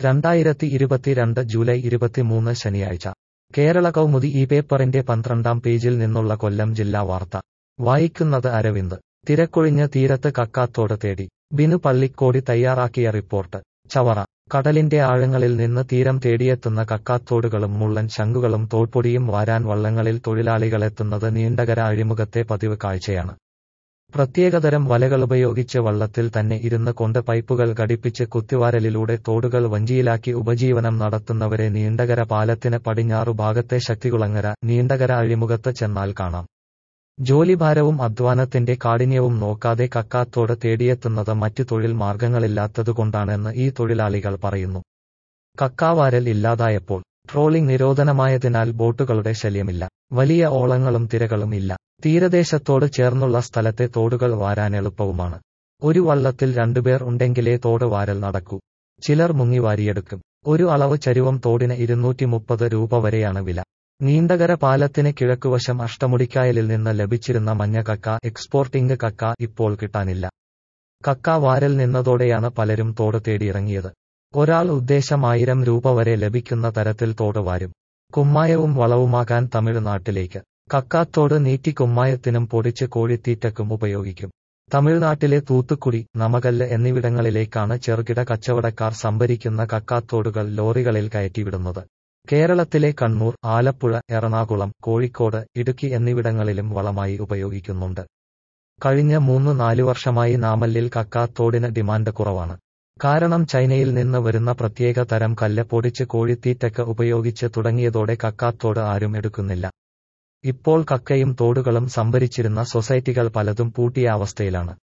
രണ്ടായിരത്തി ഇരുപത്തിരണ്ട് ജൂലൈ ഇരുപത്തിമൂന്ന് ശനിയാഴ്ച കേരള കൗമുദി ഈ പേപ്പറിന്റെ പന്ത്രണ്ടാം പേജിൽ നിന്നുള്ള കൊല്ലം ജില്ലാ വാർത്ത വായിക്കുന്നത് അരവിന്ദ് തിരക്കൊഴിഞ്ഞ തീരത്ത് കക്കാത്തോട് തേടി ബിനു പള്ളിക്കോടി തയ്യാറാക്കിയ റിപ്പോർട്ട് ചവറ കടലിന്റെ ആഴങ്ങളിൽ നിന്ന് തീരം തേടിയെത്തുന്ന കക്കാത്തോടുകളും മുള്ളൻ ശംഖുകളും തോൾപ്പൊടിയും വാരാൻ വള്ളങ്ങളിൽ തൊഴിലാളികളെത്തുന്നത് നീണ്ടകര അഴിമുഖത്തെ പതിവ് കാഴ്ചയാണ് പ്രത്യേകതരം വലകളുപയോഗിച്ച് വള്ളത്തിൽ തന്നെ ഇരുന്ന് കൊണ്ട് പൈപ്പുകൾ ഘടിപ്പിച്ച് കുത്തിവാരലിലൂടെ തോടുകൾ വഞ്ചിയിലാക്കി ഉപജീവനം നടത്തുന്നവരെ നീണ്ടകര പാലത്തിന് പടിഞ്ഞാറു ഭാഗത്തെ ശക്തികുളങ്ങര നീണ്ടകര അഴിമുഖത്ത് ചെന്നാൽ കാണാം ജോലിഭാരവും അധ്വാനത്തിന്റെ കാഠിന്യവും നോക്കാതെ കക്കാത്തോട് തേടിയെത്തുന്നത് മറ്റു തൊഴിൽ മാർഗങ്ങളില്ലാത്തതുകൊണ്ടാണെന്ന് ഈ തൊഴിലാളികൾ പറയുന്നു കക്കാവാരൽ ഇല്ലാതായപ്പോൾ ട്രോളിംഗ് നിരോധനമായതിനാൽ ബോട്ടുകളുടെ ശല്യമില്ല വലിയ ഓളങ്ങളും തിരകളും ഇല്ല തീരദേശത്തോട് ചേർന്നുള്ള സ്ഥലത്തെ തോടുകൾ വാരാൻ എളുപ്പവുമാണ് ഒരു വള്ളത്തിൽ രണ്ടുപേർ ഉണ്ടെങ്കിലേ തോട് വാരൽ നടക്കൂ ചിലർ മുങ്ങി വാരിയെടുക്കും ഒരു അളവ് ചരുവം തോടിന് ഇരുന്നൂറ്റി മുപ്പത് രൂപ വരെയാണ് വില നീണ്ടകര പാലത്തിന് കിഴക്കുവശം അഷ്ടമുടിക്കായലിൽ നിന്ന് ലഭിച്ചിരുന്ന മഞ്ഞ കക്ക എക്സ്പോർട്ടിംഗ് കക്ക ഇപ്പോൾ കിട്ടാനില്ല കക്ക വാരൽ നിന്നതോടെയാണ് പലരും തോട് തേടിയിറങ്ങിയത് ഒരാൾ ഉദ്ദേശം ആയിരം രൂപ വരെ ലഭിക്കുന്ന തരത്തിൽ തോട് വാരും കുമ്മായവും വളവുമാകാൻ തമിഴ്നാട്ടിലേക്ക് കക്കാത്തോട് നീറ്റി കുമ്മായത്തിനും പൊടിച്ച് കോഴിത്തീറ്റക്കും ഉപയോഗിക്കും തമിഴ്നാട്ടിലെ തൂത്തുക്കുടി നമകല്ല് എന്നിവിടങ്ങളിലേക്കാണ് ചെറുകിട കച്ചവടക്കാർ സംഭരിക്കുന്ന കക്കാത്തോടുകൾ ലോറികളിൽ കയറ്റിവിടുന്നത് കേരളത്തിലെ കണ്ണൂർ ആലപ്പുഴ എറണാകുളം കോഴിക്കോട് ഇടുക്കി എന്നിവിടങ്ങളിലും വളമായി ഉപയോഗിക്കുന്നുണ്ട് കഴിഞ്ഞ മൂന്ന് നാലു വർഷമായി നാമല്ലിൽ കക്കാത്തോടിന് ഡിമാൻഡ് കുറവാണ് കാരണം ചൈനയിൽ നിന്ന് വരുന്ന പ്രത്യേക തരം കല്ല് പൊടിച്ച് കോഴിത്തീറ്റക്ക് ഉപയോഗിച്ച് തുടങ്ങിയതോടെ കക്കാത്തോട് ആരും എടുക്കുന്നില്ല ഇപ്പോൾ കക്കയും തോടുകളും സംഭരിച്ചിരുന്ന സൊസൈറ്റികൾ പലതും പൂട്ടിയ അവസ്ഥയിലാണ്